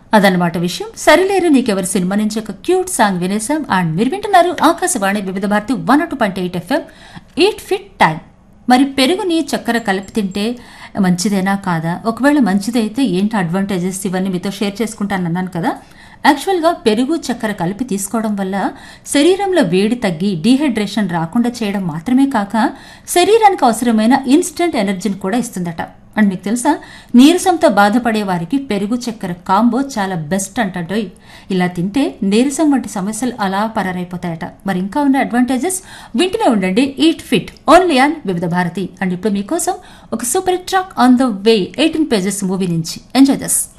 అదనమాట విషయం సరిలేరు నీకెవరి సినిమా నుంచి ఒక క్యూట్ సాంగ్ వినేసాం అండ్ మీరు వింటున్నారు Akashvani Vividh Bharati one two point eight FM eight fit time మరి పెరుగుని చక్కెర కలిపి తింటే మంచిదేనా కాదా ఒకవేళ మంచిదైతే ఏంటి అడ్వాంటేజెస్ ఇవన్నీ మీతో షేర్ చేసుకుంటాను అన్నాను కదా యాక్చువల్గా పెరుగు చక్కెర కలిపి తీసుకోవడం వల్ల శరీరంలో వేడి తగ్గి డీహైడ్రేషన్ రాకుండా చేయడం మాత్రమే కాక శరీరానికి అవసరమైన ఇన్స్టెంట్ ఎనర్జీని కూడా ఇస్తుందట అండ్ మీకు తెలుసా నీరసంతో బాధపడే వారికి పెరుగు చక్కెర కాంబో చాలా బెస్ట్ అంటడోయ్ ఇలా తింటే నీరసం వంటి సమస్యలు అలా పరారైపోతాయట మరి ఇంకా ఉన్న అడ్వాంటేజెస్ వింటూనే ఉండండి ఈట్ ఫిట్ ఓన్లీ ఆన్ వివిధ భారతి అండ్ ఇప్పుడు మీకోసం ఒక super track on the way eighteen pages movie నుంచి ఎంజాయ్ దస్